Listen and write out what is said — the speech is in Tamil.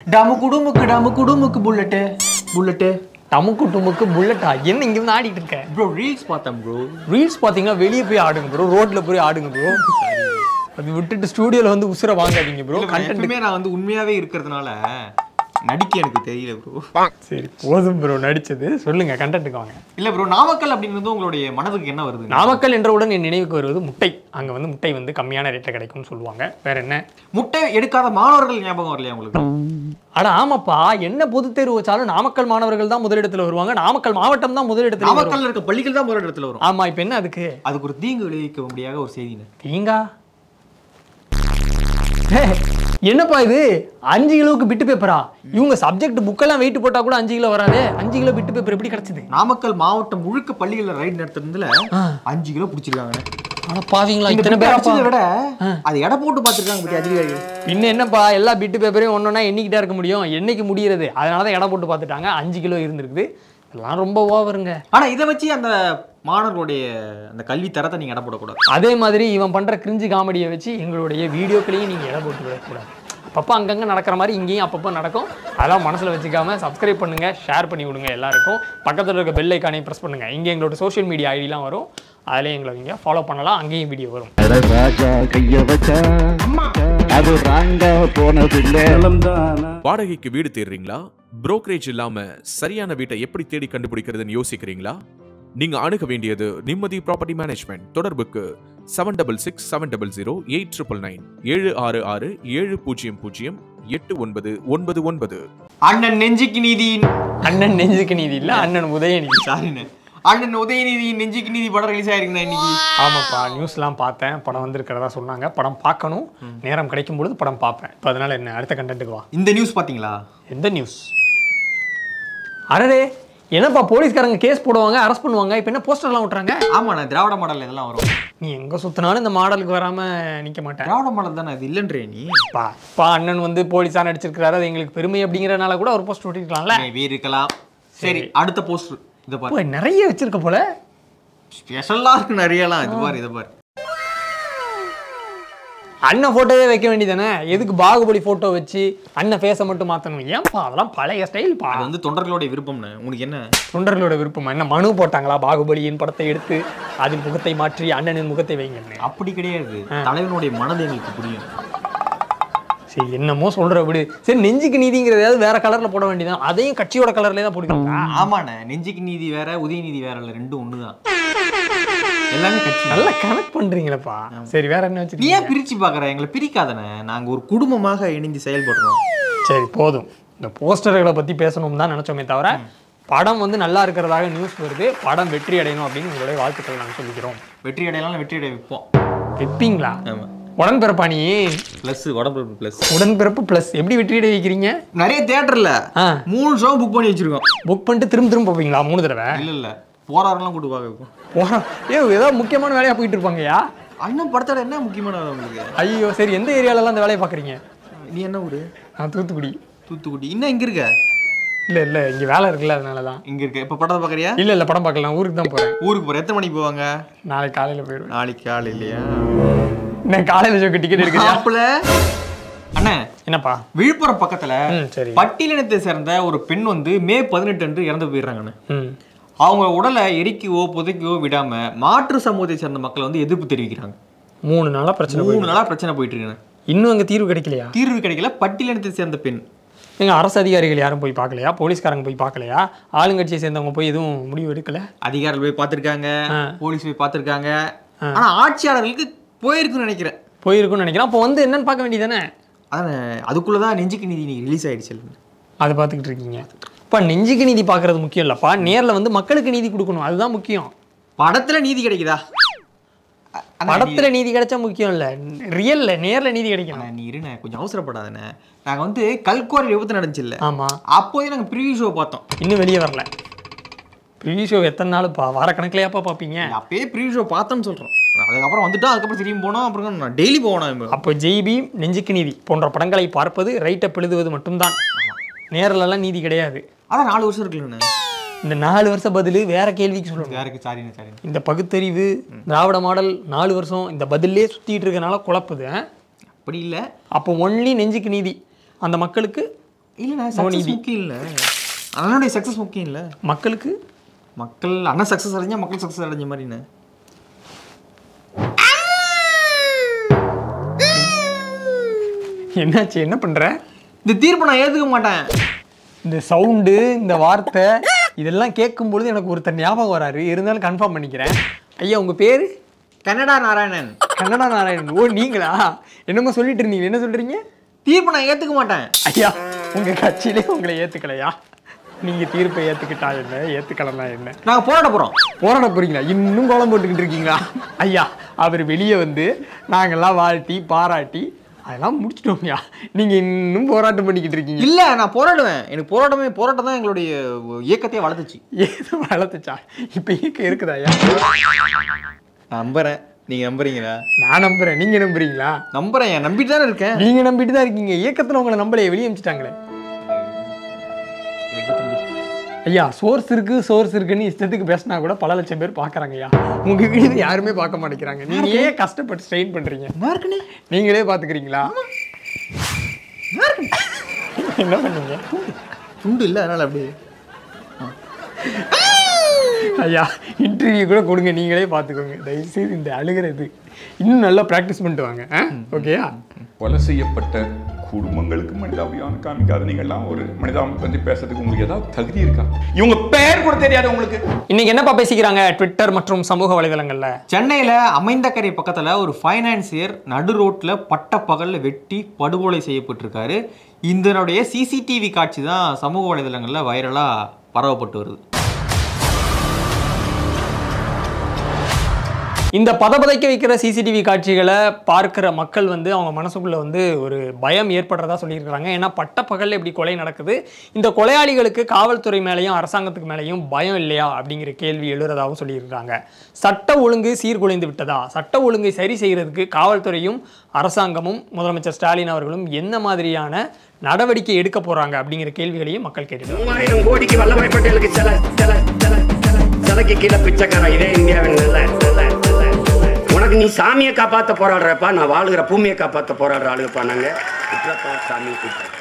டமு குடுமுக்கு டமு குடுமுக்கு புல்லட்டு புல்லட்டு டமுக்கு டுமுக்கு புல்லட்டா என்ன இங்க வந்து ஆடிட்டு இருக்க ப்ரோ ரீல்ஸ் பார்த்தேன் ப்ரோ ரீல்ஸ் பாத்தீங்கன்னா வெளியே போய் ஆடுங்க ப்ரோ ரோட்ல போய் ஆடுங்க ப்ரோ அது விட்டுட்டு ஸ்டூடியோல வந்து உசுர வாங்காதீங்க ப்ரோ கண்டென்ட் எப்பவுமே நான் வந்து உண்மையாவே இருக்கிறதுனால நடிக்க எனக்கு தெரியல ப்ரோ சரி போதும் ப்ரோ நடிச்சது சொல்லுங்க கண்டென்ட்டுக்கு வாங்க இல்ல ப்ரோ நாமக்கல் அப்படின்றது உங்களுடைய மனதுக்கு என்ன வருது நாமக்கல் என்றவுடன் என் நினைவுக்கு வருவது முட்டை அங்க வந்து முட்டை வந்து கம்மியான ரேட்ல கிடைக்கும்னு சொல்லுவாங்க வேற என்ன முட்டை எடுக்காத மாணவர்கள் ஞாபகம் வரலையா உங்களுக்கு அட ஆமாப்பா என்ன பொது தேர்வு வச்சாலும் நாமக்கல் மாணவர்கள் தான் முதலிடத்துல வருவாங்க நாமக்கல் மாவட்டம் தான் முதலிடத்துல வரும் நாமக்கல்ல இருக்க பள்ளிகள் தான் ஒரு இடத்துல வரும் ஆமா இப்ப என்ன அதுக்கு அதுக்கு ஒரு தீங்கு விளைவிக்க முடியாத ஒரு செய்திங்க தீங்கா ஏய், என்னப்பா இது அஞ்சு கிலோவுக்கு பிட்டு பேப்பரா இவங்க சப்ஜெக்ட் புக்கெல்லாம் வெயிட் போட்டா கூட அஞ்சு கிலோ வராதே அஞ்சு கிலோ பிட்டு பேப்பர் எப்படி கிடைச்சது நாமக்கல் மாவட்டம் முழுக்க பள்ளிகள்ல ரைட் நடத்துறதுல ஆ. அஞ்சு கிலோ பிடிச்சிருக்காங்க ஆனா பாவீங்களா இந்த இத்தனை பிட்டை பேர் அடிச்சதை விட அது எடை போட்டு பார்த்துருக்காங்க பத்தி அதிகாரிகள் பின்ன என்னப்பா எல்லா பிட்டு பேப்பரையும் ஒன்றா எண்ணிக்கிட்டே இருக்க முடியும் என்னைக்கு முடியறது அதனால தான் எடை போட்டு பார்த்துட்டாங்க அஞ்சு கிலோ இருந்திருக்குது இதெல்லாம் ரொம்ப ஓவருங்க ஆனா இதை வச்சு அந்த மாணவர்களுடைய அந்த கல்வி தரத்தை நீங்க எடை போடக்கூடாது அதே மாதிரி இவன் பண்ற கிரிஞ்சு காமெடியை வச்சு எங்களுடைய வீடியோக்களையும் நீங்க எடை போட்டு விடக்கூடாது அப்பப்போ அங்கங்க நடக்கிற மாதிரி இங்கேயும் அப்பப்போ நடக்கும் அதெல்லாம் மனசுல வச்சுக்காம சப்ஸ்கிரைப் பண்ணுங்க ஷேர் பண்ணி விடுங்க எல்லாருக்கும் பக்கத்துல இருக்க பெல் ஐக்கானையும் ப்ரெஸ் பண்ணுங்க இங்கே எங்களோட சோஷியல் மீடியா ஐடிலாம் வரும் அதிலே எங்களை நீங்க ஃபாலோ பண்ணலாம் அங்கேயும் வீடியோ வரும் அட ராஜா கைய வச்சா அது ராங்கா போனதில்லை வாடகைக்கு வீடு தேடுறீங்களா புரோக்கரேஜ் இல்லாம சரியான வீட்டை எப்படி தேடி கண்டுபிடிக்கிறதுன்னு யோசிக்கிறீங்களா நீங்க அணுக வேண்டியது நிம்மதி ப்ராப்பர்ட்டி மேனேஜ்மெண்ட் தொடர்புக்கு seven double six seven double zero eight triple nine ஏழு ஆறு ஆறு ஏழு பூஜ்ஜியம் பூஜ்ஜியம் எட்டு ஒன்பது ஒன்பது ஒன்பது அண்ணன் நெஞ்சுக்கு நீதியின் அண்ணன் நெஞ்சுக்கு நீதி இல்ல அண்ணன் உதயநிதி சாரிண்ணே அண்ணன் உதயநிதியின் நெஞ்சுக்கு நீதி படம் ரிலீஸ் ஆயிருக்குண்ணா இன்னைக்கு ஆமாப்பா நியூஸ்லாம் பார்த்தேன் படம் வந்திருக்கிறதா சொன்னாங்க படம் பார்க்கணும் நேரம் கிடைக்கும் பொழுது படம் பார்ப்பேன் இப்போ அதனால என்ன அடுத்த கண்டென்ட்டுக்கு வா இந்த நியூஸ் பாத்தீங்களா எந்த நியூஸ் அடடே என்னப்பா போலீஸ்காரங்க கேஸ் போடுவாங்க அரெஸ்ட் பண்ணுவாங்க இப்போ என்ன போஸ்டர்லாம் விட்றாங்க ஆமாண்ணா திராவிட மாடல் இதெல்லாம் வரும் நீ எங்க சுத்தினாலும் இந்த மாடலுக்கு வராம நிக்க மாட்டேன் திராவிட மாடல் தானே இது இல்லைன்றே நீ பா பா அண்ணன் வந்து போலீஸா நடிச்சிருக்காரு அது எங்களுக்கு பெருமை அப்படிங்கறதுனால கூட ஒரு போஸ்ட் ஒட்டிருக்கலாம்ல மேபி இருக்கலாம் சரி அடுத்த போஸ்டர் இதை பாரு இப்போ நிறைய வச்சிருக்க போல ஸ்பெஷலா இருக்கு நிறையலாம் இது பாரு இதை பாரு அண்ணன் போட்டோவே வைக்க வேண்டியதானே எதுக்கு பாகுபலி போட்டோ வச்சு அண்ணன் ஃபேஸை மட்டும் மாத்தணும் ஏன்பா அதெல்லாம் பழைய ஸ்டைல் பா அது வந்து தொண்டர்களுடைய விருப்பம்னு உங்களுக்கு என்ன தொண்டர்களோட விருப்பம் என்ன மனு போட்டாங்களா பாகுபலியின் படத்தை எடுத்து அதில் முகத்தை மாற்றி அண்ணனின் முகத்தை வைங்கன்னு அப்படி கிடையாது தலைவனுடைய மனது எங்களுக்கு புரியும் சரி என்னமோ சொல்ற விடு சரி நெஞ்சுக்கு நீதிங்கிறதாவது வேற கலர்ல போட வேண்டியதான் அதையும் கட்சியோட கலர்ல தான் போடுவாங்க ஆமாண்ணே நெஞ்சுக்கு நீதி வேற உதயநீதி வேற இல்ல ரெண்டும் ஒண்ணுதான் எல்லாமே கட்சி நல்லா கனெக்ட் பண்றீங்களப்பா சரி வேற என்ன நீ வச்சிருக்கீங்க ஏன் பிரிச்சு பாக்குற எங்களை பிரிக்காதனே நாங்க ஒரு குடும்பமாக இணைந்து செயல்படுறோம் சரி போதும் இந்த போஸ்டர்களை பத்தி பேசணும் தான் நினைச்சோமே தவிர படம் வந்து நல்லா இருக்கிறதாக நியூஸ் வருது படம் வெற்றி அடையணும் அப்படின்னு உங்களுடைய வாழ்த்துக்கள் நாங்கள் சொல்லிக்கிறோம் வெற்றி அடையலாம் வெற்றி அடைய வைப்போம் வைப்பீங்களா ஆமா உடன்பிறப்பா நீ பிளஸ் உடம்பு பிளஸ் உடன்பிறப்பு ப்ளஸ் எப்படி வெற்றி அடைய வைக்கிறீங்க நிறைய தியேட்டர்ல ஆ மூணு ஷோ புக் பண்ணி வச்சிருக்கோம் புக் பண்ணிட்டு திரும்ப திரும்ப பார்ப்பீங்களா மூணு தடவை இல்ல இல்ல போறாரெல்லாம் கூட்டு பார்க்க வைப்போம் போறா ஏ ஏதோ முக்கியமான வேலையா போயிட்டு இருப்பாங்கய்யா அண்ணன் படத்தோட என்ன முக்கியமான வேலை உங்களுக்கு ஐயோ சரி எந்த ஏரியாலலாம் அந்த வேலையை பார்க்குறீங்க நீ என்ன ஊரு நான் தூத்துக்குடி தூத்துக்குடி இன்னும் இங்க இருக்க இல்லை இல்லை இங்கே வேலை இருக்குல்ல அதனால தான் இங்க இருக்க இப்ப படத்தை பாக்குறியா இல்லை இல்லை படம் பார்க்கலாம் ஊருக்கு தான் போகிறேன் ஊருக்கு போற எத்தனை மணிக்கு போவாங்க நாளைக்கு காலையில் போயிடுவேன் நாளைக்கு காலை இல்லையா நான் காலையில் ஜோக்கு டிக்கெட் எடுக்கிறியா மாப்பிள அண்ணே என்னப்பா விழுப்புரம் பக்கத்துல ம் சரி பட்டியலினத்தை சேர்ந்த ஒரு பெண் வந்து மே பதினெட்டு அன்று இறந்து போயிடுறாங்கண்ணே ம் அவங்க உடலை எரிக்கவோ புதைக்கவோ விடாம மாற்று சமூகத்தை சேர்ந்த மக்கள் வந்து எதிர்ப்பு தெரிவிக்கிறாங்க மூணு நாளாக பிரச்சனை போயிடுது. மூணு நாளா பிரச்சனை போயிட்டு இருக்குண்ணே இன்னும் அங்கே தீர்வு கிடைக்கலையா தீர்வு கிடைக்கல பட்டியலினத்தை சேர்ந்த பெண் எங்க அரசு அதிகாரிகள் யாரும் போய் பார்க்கலையா போலீஸ்காரங்க போய் பார்க்கலையா ஆளுங்கட்சியை சேர்ந்தவங்க போய் எதுவும் முடிவு எடுக்கல அதிகாரிகள் போய் பார்த்திருக்காங்க ஆ. போலீஸ் போய் பார்த்திருக்காங்க ஆனா ஆட்சியாளர்களுக்கு போயிருக்குன்னு நினைக்கிறேன் போயிருக்குன்னு நினைக்கிறேன் அப்போ வந்து என்னன்னு பார்க்க வேண்டியதானே அதான் அதுக்குள்ளதான் நெஞ்சுக்கு நீதி இன்னைக்கு ரிலீஸ் ஆயிடுச்சு அதை பார்த்துக்கிட்டு இருக்கீங்க இப்போ நெஞ்சுக்கு நீதி பார்க்கறது முக்கியம் இல்லைப்பா நேரில் வந்து மக்களுக்கு நீதி கொடுக்கணும் அதுதான் முக்கியம் படத்துல நீதி கிடைக்குதா அ- அண்ணா, படத்துல நீதி கிடைச்சா முக்கியம் இல்ல ரியல்ல நேர்ல நீதி கிடைக்கணும் அண்ணா, நீ இருண்ணே கொஞ்சம் அவசரப்படாதண்ணே நாங்க வந்து கல்குவாரி விபத்து நடந்துச்சு இல்ல ஆமா அப்போதே நாங்க ப்ரிவியூ ஷோ பார்த்தோம் இன்னும் வெளியே வரல ப்ரீ ஷோ எத்தனை நாளுப்பா வாரக்கணக்கிலையாப்பா பார்ப்பீங்க அப்பயே ப்ரிவியூ ஷோ பார்த்தோம்னு சொல்றோம் அதுக்கப்புறம் வந்துட்டோம் அதுக்கப்புறம் திரும்பி போனோம் அப்புறம் நான் டெய்லி போனோம் அப்போ ஜெய்பி நெஞ்சுக்கு நீதி போன்ற படங்களை பார்ப்பது ரைட்டை எழுதுவது மட்டும்தான் நேர்லலாம் நீதி கிடையாது அதான் நாலு வருஷம் இருக்குல்லண்ணே இந்த நாலு வருஷம் பதில் வேற கேள்விக்கு சொல்லணும் யாருக்கு சாரிண்ணே சாரிண்ணே இந்த பகுத்தறிவு திராவிட மாடல் நாலு வருஷம் இந்த பதிலே சுத்திட்டு இருக்கனால குழப்புது ஆ? அப்படி இல்லை அப்போ ஒன்லி நெஞ்சுக்கு நீதி அந்த மக்களுக்கு இல்லைண்ணா சக்ஸஸ் முக்கியம் இல்லை அண்ணனுடைய சக்ஸஸ் முக்கியம் இல்லை மக்களுக்கு மக்கள் அண்ணன் சக்ஸஸ் அடைஞ்சா மக்கள் சக்ஸஸ் அடைஞ்ச மாதிரிண்ணே என்னாச்சு என்ன பண்ற இந்த தீர்ப்பை நான் ஏற்றுக்க மாட்டேன் இந்த சவுண்டு இந்த வார்த்தை இதெல்லாம் கேட்கும் பொழுது எனக்கு ஒருத்தர் ஞாபகம் வராரு இருந்தாலும் கன்ஃபார்ம் பண்ணிக்கிறேன் ஐயா உங்க பேரு கன்னடா நாராயணன் கன்னடா நாராயணன் ஓ நீங்களா என்னமோ சொல்லிட்டு இருந்தீங்க என்ன சொல்றீங்க தீர்ப்பை நான் ஏற்றுக்க மாட்டேன் ஐயா உங்க கட்சியிலே உங்களை ஏத்துக்கலையா நீங்க தீர்ப்பை ஏத்துக்கிட்டா என்ன ஏத்துக்கலனா என்ன நாங்கள் போராட போகிறோம் போராட போறீங்களா இன்னும் கோலம் போட்டுக்கிட்டு இருக்கீங்களா ஐயா அவர் வெளியே வந்து நாங்கெல்லாம் வாழ்த்தி பாராட்டி அதெல்லாம் முடிச்சிட்டோம்யா நீங்க இன்னும் போராட்டம் பண்ணிக்கிட்டு இருக்கீங்க இல்லை நான் போராடுவேன் எனக்கு போராட்டமே போராட்டம் தான் எங்களுடைய இயக்கத்தையே வளர்த்துச்சு ஏதோ வளர்த்துச்சா இப்ப இயக்கம் இருக்குதா ஐயா நான் நம்புறேன் நீங்கள் நம்புறீங்களா நான் நம்புறேன் நீங்க நம்புறீங்களா நம்புறேன் என் நம்பிட்டு தானே இருக்கேன் நீங்க நம்பிட்டு தான் இருக்கீங்க இயக்கத்துல உங்களை நம்பளைய வெளியே அமிச்சிட்டாங்களே ஐயா சோர்ஸ் இருக்கு சோர்ஸ் இருக்குன்னு இஷ்டத்துக்கு பேசினா கூட பல லட்சம் பேர் பாக்குறாங்க ஐயா உங்க வீடு யாருமே பார்க்க மாட்டேங்கிறாங்க நீங்க ஏன் கஷ்டப்பட்டு ஸ்ட்ரெயின் பண்றீங்க மார்க்கனே நீங்களே பாத்துக்கிறீங்களா என்ன பண்ணீங்க துண்டு இல்லை அதனால் அப்படியே ஐயா இன்டர்வியூ கூட கொடுங்க நீங்களே பார்த்துக்கோங்க தயவுசெய்து இந்த அழுகிறது இன்னும் நல்லா ப்ராக்டிஸ் பண்ணிட்டு வாங்க ஓகேயா கொலை செய்யப்பட்ட குடும்பங்களுக்கு மனிதாபிமானம் காமிக்காத நீங்கள்லாம் ஒரு மனிதாபிமானம் பற்றி பேசுறதுக்கு உங்களுக்கு ஏதாவது தகுதி இருக்கா இவங்க பேர் கூட தெரியாது உங்களுக்கு இன்னைக்கு என்னப்பா பேசிக்கிறாங்க ட்விட்டர் மற்றும் சமூக வலைதளங்கள்ல சென்னையில் அமைந்தக்கரை பக்கத்தில் ஒரு ஃபைனான்சியர் நடு ரோட்டில் பட்ட பகலில் வெட்டி படுகொலை செய்யப்பட்டிருக்காரு இதனுடைய சிசிடிவி காட்சி தான் சமூக வலைதளங்களில் வைரலாக பரவப்பட்டு வருது இந்த பதபதைக்க வைக்கிற சிசிடிவி காட்சிகளை பார்க்குற மக்கள் வந்து அவங்க மனசுக்குள்ள வந்து ஒரு பயம் ஏற்படுறதா சொல்லியிருக்கிறாங்க ஏன்னா பட்ட பகல்ல இப்படி கொலை நடக்குது இந்த கொலையாளிகளுக்கு காவல்துறை மேலேயும் அரசாங்கத்துக்கு மேலேயும் பயம் இல்லையா அப்படிங்கிற கேள்வி எழுறதாகவும் சொல்லியிருக்கிறாங்க சட்ட ஒழுங்கு சீர்குலைந்து விட்டதா சட்ட ஒழுங்கை சரி செய்யறதுக்கு காவல்துறையும் அரசாங்கமும் முதலமைச்சர் ஸ்டாலின் அவர்களும் என்ன மாதிரியான நடவடிக்கை எடுக்க போறாங்க அப்படிங்கிற கேள்விகளையும் மக்கள் கேட்டுக்கிறாங்க மூவாயிரம் கோடிக்கு வல்லபாய் பட்டேலுக்கு சில சில சில சில சிலைக்கு கீழே பிச்சைக்காரன் இதே இந்தியாவின் நல்ல நல்ல நல்ல உனக்கு நீ சாமியை காப்பாற்ற போராடுறப்பா நான் வாழுகிற பூமியை காப்பாற்ற போராடுற ஆளுப்பா நாங்க விட்டுறப்பா சாமி கூப்பிட்டு